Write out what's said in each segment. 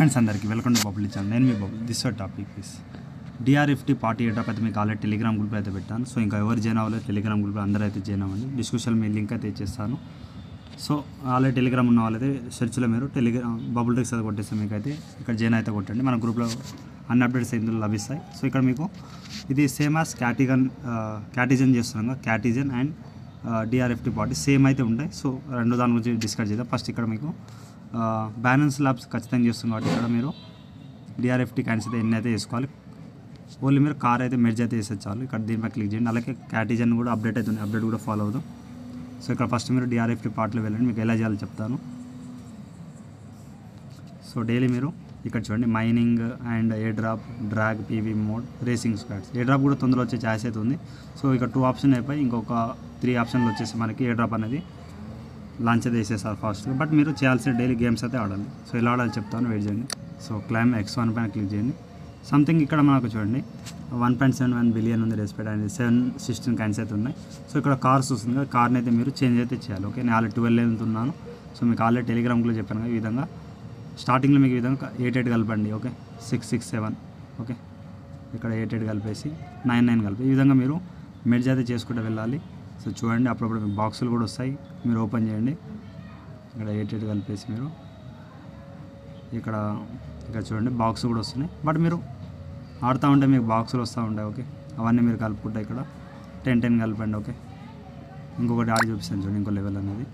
friends అందరికీ welcome to bubble channel నేను మీ bubble this topic is DRFT party airdrop అయితే మీకు ఆల్రెడీ టెలిగ్రామ్ గ్రూప్ అయితే పెట్టాను సో ఇంకా ఎవరు జాయిన్ అవ్వలేదు టెలిగ్రామ్ గ్రూప్ అందరూ అయితే జాయిన్ అవ్వండి డిస్క్రిప్షన్ మీ లింక్ అయితే ఇచ్చేస్తాను సో ఆల్రెడీ టెలిగ్రామ్ ఉన్న వాళ్ళైతే సెర్చ్లో మీరు టెలిగ్రామ్ బబుల్ టెక్స్ అయితే కొట్టేస్తే మీకు అయితే ఇక్కడ జాయిన్ అయితే కొట్టండి మన గ్రూప్లో అన్ని అప్డేట్స్ ఇందులో లభిస్తాయి సో ఇక్కడ మీకు ఇది సేమ్ యాజ్ క్యాటిగన్ క్యాటిజన్ చేస్తున్నాం కదా Catizen and DRFT party same అయితే ఉంటాయి సో రెండు దాని గురించి డిస్కస్ చేద్దాం ఫస్ట్ ఇక్కడ మీకు బ్యాలెన్స్ ల్యాబ్స్ ఖచ్చితంగా చేస్తుంది కాబట్టి ఇక్కడ మీరు డిఆర్ఎఫ్టీ క్యాన్స్ అయితే ఎన్ని అయితే వేసుకోవాలి ఓన్లీ మీరు కార్ అయితే మెర్జ్ అయితే వేసేది చాలు ఇక్కడ దీనిపై క్లిక్ చేయండి అలాగే క్యాటిజన్ కూడా అప్డేట్ అవుతుంది అప్డేట్ కూడా ఫాలో అవుతాం సో ఇక్కడ ఫస్ట్ మీరు డిఆర్ఎఫ్టీ పార్ట్లో వెళ్ళండి మీకు ఎలా చేయాలో చెప్తాను సో డైలీ మీరు ఇక్కడ చూడండి mining and airdrop drag PV mode racing squads airdrop కూడా తొందరలో వచ్చే ఛాయిస్ అయితే ఉంది సో ఇక్కడ టూ ఆప్షన్ అయిపోయి ఇంకొక త్రీ ఆప్షన్లు వచ్చేసి మనకి ఏ డ్రాప్ అనేది లాంచ్ అయితే వేసేసారు ఫాస్ట్గా బట్ మీరు చేయాల్సిన డైలీ గేమ్స్ అయితే ఆడాలి సో ఎలా ఆడాలి చెప్తాను వెయిట్ చేయండి సో క్లైమ్ ఎక్స్ వన్ పైన క్లిక్ చేయండి సంథింగ్ ఇక్కడ మనకు చూడండి one point seven one billion ఉంది రెస్పెక్ట్ అనేది సెవెన్ సిక్స్టీన్ కైన్స్ అయితే ఉన్నాయి సో ఇక్కడ కార్స్ వస్తుంది కదా కార్ని అయితే మీరు చేంజ్ అయితే చేయాలి ఓకే నేను ఆల్రెడీ ట్వెల్వ్ వెళ్తున్నాను సో మీకు ఆల్రెడీ టెలిగ్రామ్లో చెప్పాను కదా ఈ విధంగా స్టార్టింగ్లో మీకు ఈ విధంగా ఎయిట్ ఎయిట్ కలపండి okay six six seven okay ఇక్కడ ఎయిట్ ఎయిట్ కలిపేసి నైన్ నైన్ కలిపి ఈ విధంగా మీరు మెడ్జ్ అయితే చేసుకుంటూ వెళ్ళాలి సో చూడండి అప్పుడప్పుడు మీకు బాక్సులు కూడా వస్తాయి మీరు ఓపెన్ చేయండి ఇక్కడ ఎయిట్ ఎయిట్ కలిపేసి మీరు ఇక్కడ ఇక్కడ చూడండి బాక్స్ కూడా వస్తున్నాయి బట్ మీరు ఆడుతూ ఉంటే మీకు బాక్సులు వస్తూ ఉంటాయి ఓకే అవన్నీ మీరు కలుపుకుంటే ఇక్కడ టెన్ టెన్ కలపండి ఓకే ఇంకొకటి ఆడి చూపిస్తాను చూడండి ఇంకో లెవెల్ అనేది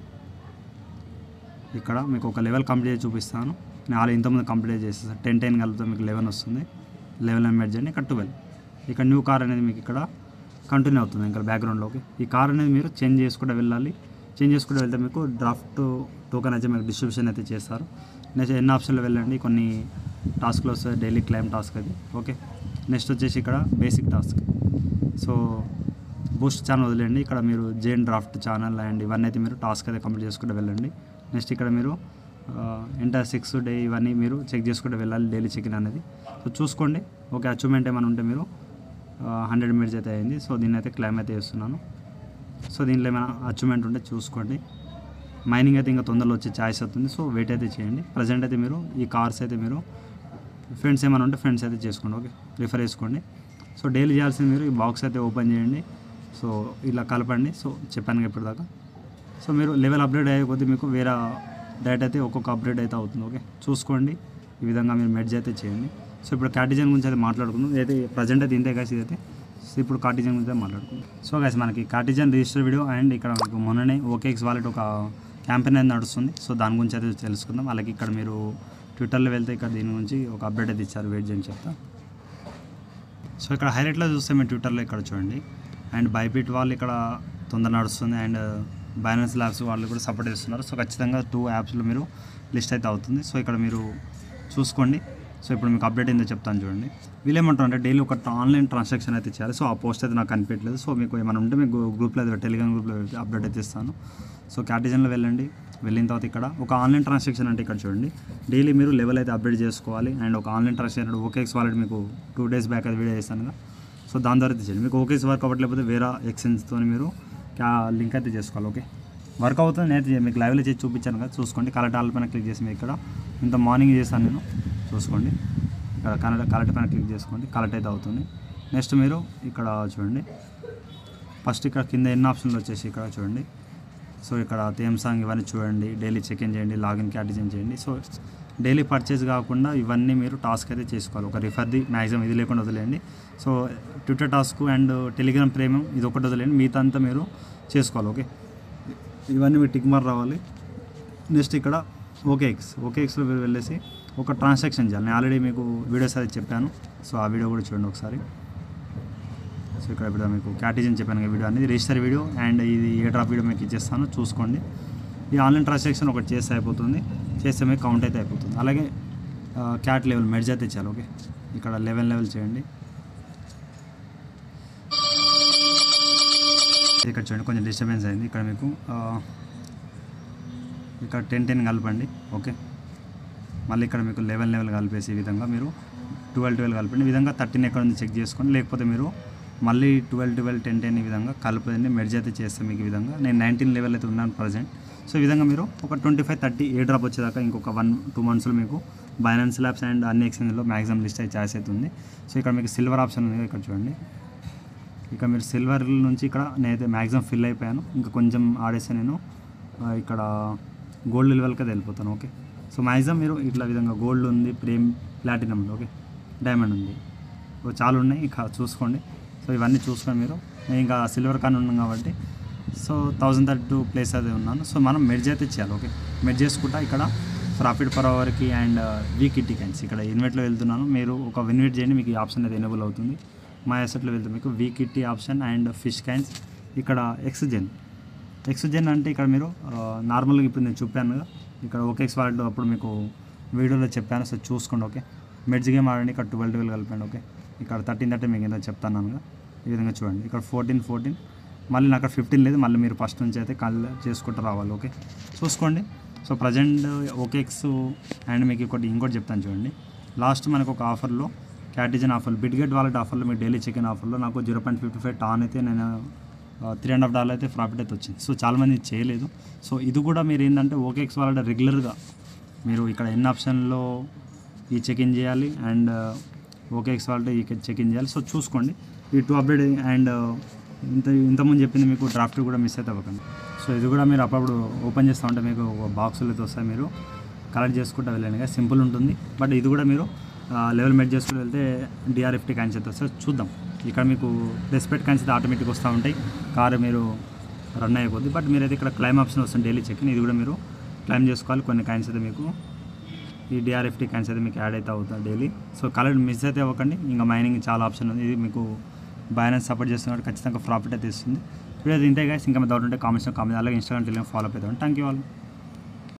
ఇక్కడ మీకు ఒక లెవెల్ కంప్లీట్ చేసి చూపిస్తాను నేను ఆల్రెడీ ఇంతకుముందు కంప్లీట్ చేసేసాను టెన్ టెన్ కలిపితే మీకు లెవెన్ వస్తుంది లెవెన్ ఎంఎడ్ చేయండి ఇక్కడ ట్వెల్వ్ ఇక్కడ న్యూ కార్ అనేది మీకు ఇక్కడ కంటిన్యూ అవుతుంది ఇక్కడ బ్యాక్గ్రౌండ్లోకి ఈ కార్ అనేది మీరు చేంజ్ చేసుకుంటూ వెళ్ళాలి చేంజ్ చేసుకుంటూ వెళ్తే మీకు డ్రాఫ్ట్ టోకెన్ అయితే మీకు డిస్ట్రిబ్యూషన్ అయితే చేస్తారు నెక్స్ట్ ఎన్ని ఆప్షన్లో వెళ్ళండి కొన్ని టాస్క్లు వస్తాయి డైలీ క్లైమ్ టాస్క్ అది ఓకే నెక్స్ట్ వచ్చేసి ఇక్కడ basic task so boost channel వదిలేండి ఇక్కడ మీరు జేన్ డ్రాఫ్ట్ ఛానల్ అండ్ ఇవన్నీ అయితే మీరు టాస్క్ అయితే కంప్లీట్ చేసుకుంటూ వెళ్ళండి నెక్స్ట్ ఇక్కడ మీరు ఎంటర్ సిక్స్ డే ఇవన్నీ మీరు చెక్ చేసుకుంటూ వెళ్ళాలి డైలీ చెక్ ఇన్ అనేది సో చూసుకోండి ఓకే అచీవ్మెంట్ ఏమైనా ఉంటే మీరు హండ్రెడ్ మినిట్స్ అయితే అయింది సో దీన్ని అయితే క్లైమ్ అయితే చేస్తున్నాను సో దీంట్లో ఏమైనా అచీవ్మెంట్ ఉంటే చూసుకోండి మైనింగ్ అయితే ఇంకా తొందరలో వచ్చే ఛాయిస్ అవుతుంది సో వెయిట్ అయితే చేయండి ప్రజెంట్ అయితే మీరు ఈ కార్స్ అయితే మీరు ఫ్రెండ్స్ ఏమైనా ఉంటే ఫ్రెండ్స్ అయితే చేసుకోండి ఓకే రిఫర్ చేసుకోండి సో డైలీ చేయాల్సింది మీరు ఈ బాక్స్ అయితే ఓపెన్ చేయండి సో ఇలా కలపండి సో చెప్పాను కదా ఇప్పటిదాకా సో మీరు లెవెల్ అప్డేట్ అయ్యే కొద్దీ మీకు వేరే డైట్ అయితే ఒక్కొక్క అప్డేట్ అయితే అవుతుంది ఓకే చూసుకోండి ఈ విధంగా మీరు మెడ్జ్ అయితే చేయండి సో ఇప్పుడు కార్టిజన్ గురించి అయితే మాట్లాడుకుందాం అయితే ప్రజెంట్ అయితే ఇంతే కాసి ఇదైతే సో ఇప్పుడు కార్టిజన్ గురించి అయితే మాట్లాడుకుందాం సో గైస్ మనకి కార్టిజన్ రిజిస్టర్ వీడియో అండ్ ఇక్కడ మనకు మొన్ననే ఓకేఎక్స్ వాలెట్ ఒక క్యాంపెయిన్ అనేది నడుస్తుంది సో దాని గురించి అయితే తెలుసుకుందాం అలాగే ఇక్కడ మీరు ట్విట్టర్లో వెళ్తే ఇక్కడ దీని గురించి ఒక అప్డేట్ అయితే ఇచ్చారు వెయిట్ చేయని చెప్తా సో ఇక్కడ హైలైట్లో చూస్తే మీరు ట్విట్టర్లో ఇక్కడ చూడండి అండ్ బైబిట్ వాళ్ళు ఇక్కడ తొందర నడుస్తుంది అండ్ బైనాన్స్ ల్యాబ్స్ వాళ్ళు కూడా సపోర్ట్ చేస్తున్నారు సో ఖచ్చితంగా టూ యాప్స్లో మీరు లిస్ట్ అయితే అవుతుంది సో ఇక్కడ మీరు చూసుకోండి సో ఇప్పుడు మీకు అప్డేట్ ఏందో చెప్తాను చూడండి వీళ్ళు ఏమంటారు అంటే డైలీ ఒక ఆన్లైన్ ట్రాన్సాక్షన్ అయితే చేయాలి సో ఆ పోస్ట్ అయితే నాకు కనిపించలేదు సో మీకు ఏమైనా ఉంటే మీకు గ్రూప్లో అయితే టెలిగ్రామ్ గ్రూప్లో అప్డేట్ అయితే ఇస్తాను సో క్యాటిజన్లో వెళ్ళండి వెళ్ళిన తర్వాత ఇక్కడ ఒక ఆన్లైన్ ట్రాన్సాక్షన్ అంటే ఇక్కడ చూడండి డైలీ మీరు లెవెల్ అయితే అప్డేట్ చేసుకోవాలి అండ్ ఒక ఆన్లైన్ ట్రాన్సాక్షన్ ఓకేఎక్స్ వాలెట్ మీకు టూ డేస్ బ్యాక్ అది వీడియో చేస్తాను కదా సో దాని ద్వారా అయితే చేయండి మీకు ఓకేఎక్స్ వర్క్ అవ్వట్లేకపోతే వేరే ఎక్స్చేంజ్తో మీరు క్యా లింక్ అయితే చేసుకోవాలి ఓకే వర్క్ అవుతుంది నేను మీకు లైవ్లో చేసి చూపించాను కదా చూసుకోండి కలెక్ట్ ఆల్ పైన క్లిక్ చేసి మీకు ఇక్కడ ఇంత మార్నింగ్ చేశాను నేను చూసుకోండి ఇక్కడ కనెక్ట్ కలెక్ట్ పైన క్లిక్ చేసుకోండి కలెక్ట్ అయితే అవుతుంది నెక్స్ట్ మీరు ఇక్కడ చూడండి ఫస్ట్ ఇక్కడ కింద ఎన్ని ఆప్షన్లు వచ్చేసి ఇక్కడ చూడండి సో ఇక్కడ థేమ్ సాంగ్ ఇవన్నీ చూడండి డైలీ చెక్ ఇన్ చేయండి లాగిన్ క్యాటిజన్ చేయండి సో డైలీ పర్చేస్ కాకుండా ఇవన్నీ మీరు టాస్క్ అయితే చేసుకోవాలి ఒక రిఫర్ది మ్యాక్సిమం ఇది లేకుండా వదిలేయండి so Twitter task and Telegram ప్రేమం ఇది ఒకటి వదిలేయండి మిగతా అంతా మీరు చేసుకోవాలి ఓకే ఇవన్నీ మీరు టిక్ మార్ రావాలి నెక్స్ట్ ఇక్కడ ఓకే ఎక్స్ ఓకే ఎక్స్లో మీరు వెళ్ళేసి ఒక ట్రాన్సాక్షన్ చేయాలి నేను ఆల్రెడీ మీకు వీడియోస్ అయితే చెప్పాను సో ఆ వీడియో కూడా చూడండి ఒకసారి సో ఇక్కడ ఇప్పుడు మీకు క్యాటిజన్ చెప్పాను కదా వీడియో అనేది రిజిస్టర్ వీడియో అండ్ ఇది ఏ డ్రాప్ వీడియో మీకు ఇచ్చేస్తాను చూసుకోండి ఈ ఆన్లైన్ ట్రాన్సాక్షన్ ఒకటి చేస్తే అయిపోతుంది చేస్తే మీకు కౌంట్ అయితే అయిపోతుంది అలాగే క్యాట్ లెవెల్ మెడ్జ్ అయితే చేయాలి ఓకే ఇక్కడ లెవెన్ లెవెల్ చేయండి ఇక్కడ చూడండి కొంచెం డిస్టర్బెన్స్ అయింది ఇక్కడ మీకు ఆ, ఇక్కడ టెన్ టెన్ కలపండి ఓకే మళ్ళీ ఇక్కడ మీకు లెవెన్ లెవెల్ కలిపేసి ఈ విధంగా మీరు ట్వెల్వ్ ట్వెల్వ్ కలపండి ఈ విధంగా థర్టీన్ ఎక్కడ ఉంది చెక్ చేసుకోండి లేకపోతే మీరు మళ్ళీ ట్వెల్వ్ ట్వెల్వ్ టెన్ టెన్ ఈ విధంగా కలపదండి మెర్జ్ అయితే చేస్తాం మీకు ఈ విధంగా నేను నైన్టీన్ లెవెల్ అయితే ఉన్నాను ప్రజెంట్ సో ఈ విధంగా మీరు ఒక twenty five thirty airdrop వచ్చేదాకా ఇంకొక వన్ టూ మంత్స్లో మీకు బైనాన్స్ ల్యాబ్స్ అండ్ అన్ని ఎక్స్చేంజ్లో మ్యాక్సిమం లిస్ట్ అయితే ఛాయిస్ అయితే ఉంది సో ఇక్కడ మీకు సిల్వర్ ఆప్షన్ ఉంది ఇక్కడ చూడండి ఇక మీరు సిల్వర్ నుంచి ఇక్కడ నేనైతే మ్యాక్సిమం ఫిల్ అయిపోయాను ఇంకా కొంచెం ఆడేస్తే నేను ఆ, ఇక్కడ గోల్డ్ లెవెల్కి అయితే వెళ్ళిపోతాను ఓకే సో మ్యాక్సిమం మీరు ఇట్లా విధంగా గోల్డ్ ఉంది ప్రేమ్ ప్లాటినం ఉంది ఓకే డైమండ్ ఉంది సో చాలా ఉన్నాయి ఇక చూసుకోండి సో ఇవన్నీ చూసుకొని మీరు నేను ఇంకా సిల్వర్ కాన్ ఉన్నాం కాబట్టి so thousand thirty two place అదే ఉన్నాను సో మనం మెడ్జ్ అయితే చేయాలి ఓకే మెడ్జ్ చేసుకుంటా ఇక్కడ ప్రాఫిట్ పర్ అవర్కి అండ్ వీక్ ఇట్టి క్యాన్స్ ఇక్కడ ఇన్వెట్లో వెళ్తున్నాను మీరు ఒక ఇన్వెట్ చేయండి మీకు ఈ ఆప్షన్ అయితే ఎనేబుల్ అవుతుంది మా అసెట్లో వెళ్తే మీకు వీక్ ఇట్టి ఆప్షన్ అండ్ ఫిష్ క్యాన్స్ ఇక్కడ ఎక్స్జెన్ ఎక్స్జెన్ అంటే ఇక్కడ మీరు నార్మల్గా ఇప్పుడు నేను చెప్పాను కదా ఇక్కడ ఓకేఎక్స్ వాడు అప్పుడు మీకు వీడియోలో చెప్పాను సో చూసుకోండి ఓకే మెడ్జ్ గేమ్ ఆడండి ఇక్కడ ట్వెల్వ్ ట్వెల్వ్ కలిపండి ఓకే ఇక్కడ థర్టీన్ థర్టీ మీకు ఏదో చెప్తాను కదా ఈ విధంగా చూడండి ఇక్కడ ఫోర్టీన్ ఫోర్టీన్ మళ్ళీ నాకు ఫిఫ్టీన్ లేదు మళ్ళీ మీరు ఫస్ట్ నుంచి అయితే కల్ చేసుకుంటూ రావాలి ఓకే చూసుకోండి సో ప్రజెంట్ ఓకేఎక్స్ అండ్ మీకు ఇంకోటి ఇంకోటి చెప్తాను చూడండి లాస్ట్ మనకు ఒక ఆఫర్లో క్యాటిజన్ ఆఫర్లు బిడ్గెట్ వాలెట్ ఆఫర్లో మీ డైలీ చికెన్ ఆఫర్లో నాకు zero point fifty five TON అయితే నేను త్రీ అండ్ హాఫ్ డాలర్ అయితే ప్రాఫిట్ అయితే వచ్చింది సో చాలామంది ఇది చేయలేదు సో ఇది కూడా మీరు ఏంటంటే ఓకేఎక్స్ వాలెట్ రెగ్యులర్గా మీరు ఇక్కడ ఎన్ని ఆప్షన్లో ఈ చెక్ ఇన్ చేయాలి అండ్ ఓకేఎక్స్ వాలెట్ ఈ చెక్ ఇన్ చేయాలి సో చూసుకోండి ఈ టూ అప్డేట్ అండ్ ఇంత ఇంతకుముందు చెప్పింది మీకు డ్రాఫ్ట్ కూడా మిస్ అయితే అవ్వకండి సో ఇది కూడా మీరు అప్పుడప్పుడు ఓపెన్ చేస్తూ ఉంటే మీకు ఒక బాక్సులు అయితే వస్తాయి మీరు కలెక్ట్ చేసుకుంటూ వెళ్ళండి కదా సింపుల్ ఉంటుంది బట్ ఇది కూడా మీరు లెవెల్ మెట్ చేసుకుంటూ వెళ్తే డిఆర్ఎఫ్టీ కాయిన్స్ అయితే వస్తాయి చూద్దాం ఇక్కడ మీకు రెస్పెక్ట్ కాయిన్స్ అయితే ఆటోమేటిక్ వస్తూ ఉంటాయి కారు మీరు రన్ అయిపోద్ది బట్ మీరైతే ఇక్కడ క్లైమ్ ఆప్షన్ వస్తుంది డైలీ చెక్ ఇది కూడా మీరు క్లైమ్ చేసుకోవాలి కొన్ని కాయిన్స్ అయితే మీకు ఈ డిఆర్ఎఫ్టీ కాయిన్స్ అయితే మీకు యాడ్ అయితే అవుతుంది డైలీ సో కలర్ మిస్ అయితే అవ్వకండి ఇంకా మైనింగ్ చాలా ఆప్షన్ ఉంది ఇది మీకు బైనాన్స్ సపోర్ట్ చేస్తున్నట్టు ఖచ్చితంగా ప్రాఫిట్ అయితే ఇస్తుంది ఇప్పుడు ఇంతే గైస్ ఇంకా డౌట్ ఉంటే కామెంట్స్ కామెంట్ అలాగే ఇన్స్టాగ్రామ్ టెలిగ్రామ్ ఫాలో అవుతాం థ్యాంక్ యూ ఆల్